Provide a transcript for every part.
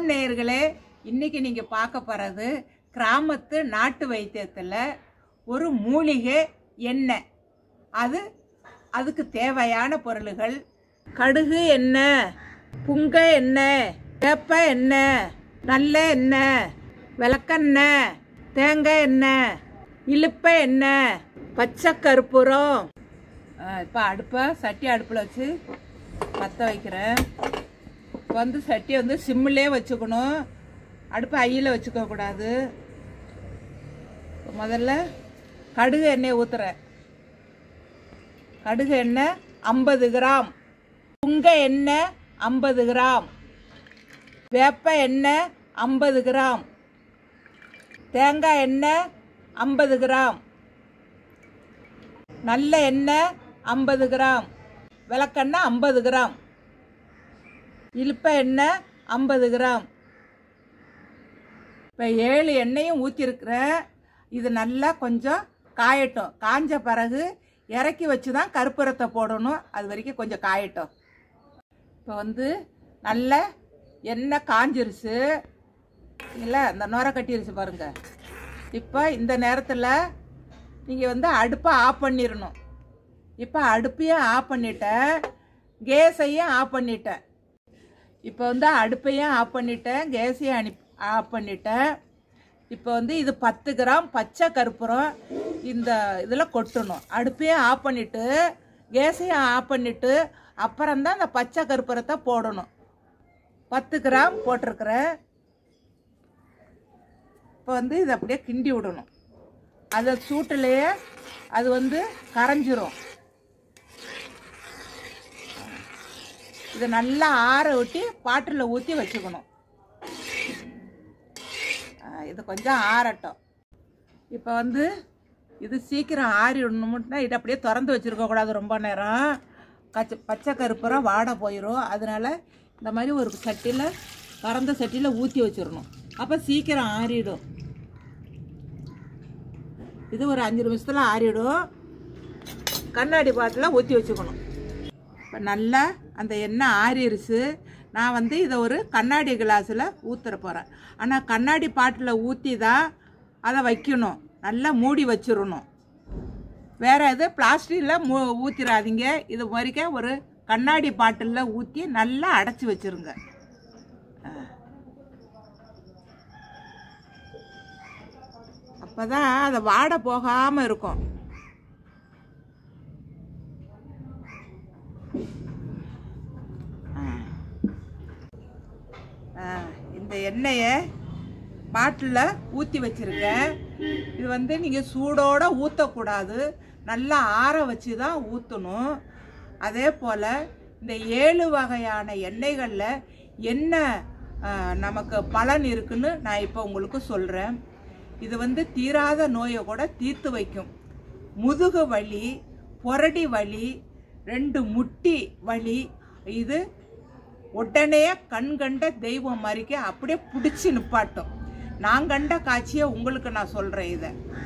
வணக்கம் நேயர்களே இன்னைக்கு நீங்க பார்க்க போறது கிராமத்து நாட்டு வைத்தியத்துல ஒரு மூலிகை எண்ணெய் அது அதுக்கு தேவையான பொருள்கள் கடுகு எண்ணெய் புங்க எண்ணெய் வேப்ப எண்ணெய் நல்ல எண்ணெய் விளக்கெண்ணெய் தேங்காய் எண்ணெய் இழுப்ப எண்ணெய் பச்சை கற்பூரம் இப்போ அடுப்பை சட்டி அடுப்பில் வச்சு பற்ற வைக்கிறேன் இப்போ வந்து சட்டி வந்து சிம்மிலே வச்சுக்கணும் அடுப்பு ஐயில் வச்சுக்க கூடாது இப்ப முதல்ல கடுகு எண்ணெய் ஊற்றுறேன் கடுகு எண்ணெய் ஐம்பது கிராம் புங்க எண்ணெய் ஐம்பது கிராம் வேப்ப எண்ணெய் ஐம்பது கிராம் தேங்காய் எண்ணெய் ஐம்பது கிராம் நல்ல எண்ணெய் ஐம்பது கிராம் விளக்கெண்ணெய் ஐம்பது கிராம் இழுப்ப எண்ணெய் ஐம்பது கிராம் இப்போ ஏழு எண்ணெயும் ஊற்றிருக்கிறேன் இது நல்லா கொஞ்சம் காயட்டும் காஞ்ச பிறகு இறக்கி வச்சு தான் கற்பூரத்தை போடணும் அது வரைக்கும் கொஞ்சம் காயட்டும் இப்போ வந்து நல்ல எண்ணெய் காஞ்சிருச்சு இல்லை இந்த நுர கட்டிருச்சு பாருங்க இப்போ இந்த நேரத்தில் நீங்கள் வந்து அடுப்பை ஆஃப் பண்ணிடணும் இப்போ அடுப்பையும் ஆஃப் பண்ணிட்டேன் கேஸையும் ஆஃப் பண்ணிட்டேன் இப்போ வந்து அடுப்பையும் ஆஃப் பண்ணிட்டேன் கேஸையும் அனுப்பி ஆஃப் பண்ணிட்டேன் இப்போ வந்து இது பத்து கிராம் பச்சை கற்பூரம் இந்த இதில் கொட்டணும் அடுப்பையும் ஆஃப் பண்ணிவிட்டு கேஸையும் ஆஃப் பண்ணிவிட்டு அப்புறம்தான் இந்த பச்சை கற்பூரத்தை போடணும் பத்து கிராம் போட்டிருக்கிறேன் இப்போ வந்து இதை அப்படியே கிண்டி விடணும் அதை சூட்டிலேயே அது வந்து கரைஞ்சிரும் இதை நல்லா ஆற விட்டு பாட்டில் ஊற்றி வச்சுக்கணும் ஆ, இது கொஞ்சம் ஆறட்டும் இப்போ வந்து இது சீக்கிரம் ஆறி விடணும்னா இதை அப்படியே திறந்து வச்சுருக்க கூடாது ரொம்ப நேரம் கச்ச பச்சை கருப்புறம் வாடை போயிடும் அதனால இந்த மாதிரி ஒரு சட்டியில் கறந்த சட்டியில் ஊற்றி வச்சிடணும் அப்போ சீக்கிரம் ஆறிடும் இது ஒரு அஞ்சு நிமிஷத்தில் ஆறிடும் கண்ணாடி பாட்டில் ஊற்றி வச்சுக்கணும் இப்போ நல்லா அந்த எண்ணெய் ஆறிருச்சு நான் வந்து இதை ஒரு கண்ணாடி கிளாஸில் ஊற்றுற போகிறேன் ஆனால் கண்ணாடி பாட்டில் ஊற்றி தான் அதை வைக்கணும் நல்லா மூடி வச்சிடணும் வேறு எது பிளாஸ்டிக்கில் மூ ஊற்றிடாதீங்க இது மாதிரிக்க ஒரு கண்ணாடி பாட்டிலில் ஊற்றி நல்லா அடைச்சி வச்சிருங்க அப்போ தான் அதை வாடை போகாமல் இருக்கும் ஆ, இந்த எண்ணெயை பாட்டிலில் ஊற்றி வச்சுருக்கேன் இது வந்து நீங்கள் சூடோடு ஊற்றக்கூடாது நல்லா ஆற வச்சு தான் ஊற்றணும் அதே போல் இந்த ஏழு வகையான எண்ணெய்களில் என்ன ஆ, நமக்கு பலன் இருக்குன்னு நான் இப்போ உங்களுக்கு சொல்கிறேன் இது வந்து தீராத நோயை கூட தீர்த்து வைக்கும் முதுகு வலி புரடி வலி ரெண்டு முட்டி வலி இது உடனே கண் கண்ட தெய்வம் மாதிரிக்க அப்படியே பிடிச்சி நிப்பாட்டும் நான் கண்ட காட்சியை உங்களுக்கு நான் சொல்கிறேன் இதை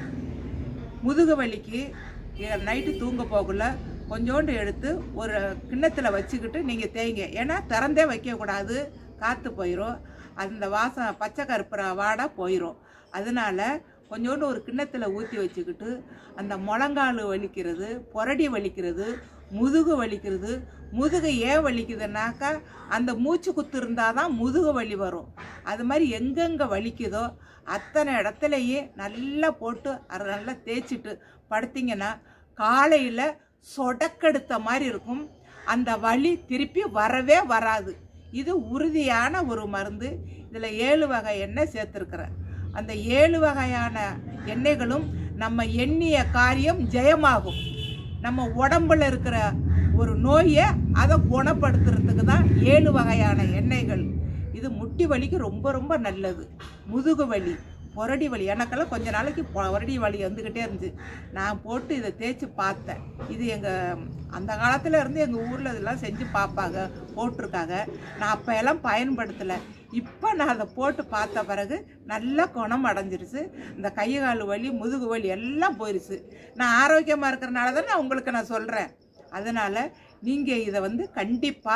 முதுகு வலிக்கு நைட்டு தூங்க போகல கொஞ்சோண்டு எடுத்து ஒரு கிண்ணத்தில் வச்சுக்கிட்டு நீங்கள் தேய்ங்க ஏன்னா திறந்தே வைக்கக்கூடாது காற்று போயிடும் அந்த வாசம் பச்சை கருப்புற வாடை போயிடும் அதனால கொஞ்சோண்டு ஒரு கிண்ணத்தில் ஊற்றி வச்சுக்கிட்டு அந்த முழங்கால் வலிக்கிறது புரடி வலிக்கிறது முதுகு வலிக்கிறது முதுகு ஏன் வலிக்குதுன்னாக்கா அந்த மூச்சு குத்து இருந்தால் தான் முதுகு வலி வரும் அது மாதிரி எங்கெங்கே வலிக்குதோ அத்தனை இடத்துலையே நல்லா போட்டு அதை நல்லா தேய்ச்சிட்டு படுத்தீங்கன்னா காலையில் சொடக்கெடுத்த மாதிரி இருக்கும் அந்த வலி திருப்பி வரவே வராது இது உறுதியான ஒரு மருந்து இதில் ஏழு வகை எண்ணெய் சேர்த்துருக்குறேன் அந்த ஏழு வகையான எண்ணெய்களும் நம்ம எண்ணிய காரியம் ஜெயமாகும் நம்ம உடம்புல இருக்கிற ஒரு நோயை அதை குணப்படுத்துறதுக்கு தான் ஏழு வகையான எண்ணெய்கள் இது முட்டி வலிக்கு ரொம்ப ரொம்ப நல்லது முதுகு வலி புரடி வலி எனக்கெல்லாம் கொஞ்ச நாளைக்கு புரடி வலி வந்துக்கிட்டே இருந்துச்சு நான் போட்டு இதை தேய்ச்சி பார்த்தேன் இது எங்கள் அந்த காலத்தில் இருந்து எங்கள் ஊரில் இதெல்லாம் செஞ்சு பார்ப்பாங்க போட்டிருக்காங்க நான் அப்போ எல்லாம் பயன்படுத்தலை இப்போ நான் அதை போட்டு பார்த்த பிறகு நல்ல குணம் அடைஞ்சிருச்சு இந்த கை கால் வலி முதுகு வலி எல்லாம் போயிருச்சு நான் ஆரோக்கியமாக இருக்கிறனால தான் நான் உங்களுக்கு நான் சொல்கிறேன் அதனால் நீங்கள் இதை வந்து கண்டிப்பாக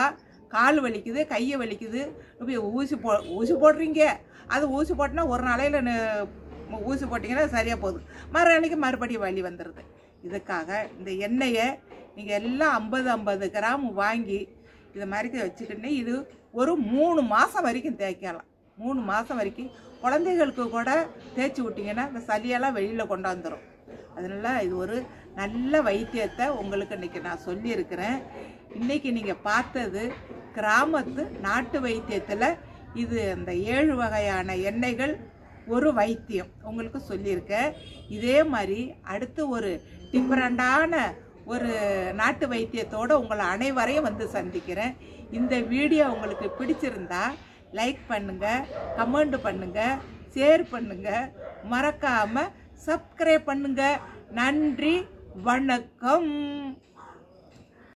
கால் வலிக்குது கையை வலிக்குது இப்போ ஊசி போ ஊசி போடுறீங்க அது ஊசி போட்டினா ஒரு நாளையில் ந- ஊசி போட்டிங்கன்னா சரியாக போகுது மறு அன்னைக்கு மறுபடியும் வலி வந்துடுது இதுக்காக இந்த எண்ணெயை நீங்கள் எல்லாம் ஐம்பது ஐம்பது கிராம் வாங்கி இது மாதிரி வச்சுக்கிட்டு இது ஒரு மூணு மாதம் வரைக்கும் தேய்க்கலாம் மூணு மாதம் வரைக்கும் குழந்தைகளுக்கு கூட தேய்ச்சி விட்டிங்கன்னா இந்த சளியெல்லாம் வெளியில் கொண்டாந்துரும் அதனால் இது ஒரு நல்ல வைத்தியத்தை உங்களுக்கு இன்றைக்கி நான் சொல்லியிருக்கிறேன் இன்றைக்கி நீங்கள் பார்த்தது கிராமத்து நாட்டு வைத்தியத்தில் இது அந்த ஏழு வகையான எண்ணெய்கள் ஒரு வைத்தியம் உங்களுக்கு சொல்லியிருக்கேன் இதே மாதிரி அடுத்து ஒரு டிஃப்ரெண்டான ஒரு நாட்டு வைத்தியத்தோடு உங்களை அனைவரையும் வந்து சந்திக்கிறேன் இந்த வீடியோ உங்களுக்கு பிடிச்சிருந்தா லைக் பண்ணுங்கள் கமெண்ட் பண்ணுங்கள் ஷேர் பண்ணுங்கள் மறக்காமல் சப்ஸ்கிரைப் பண்ணுங்கள் நன்றி வணக்கம்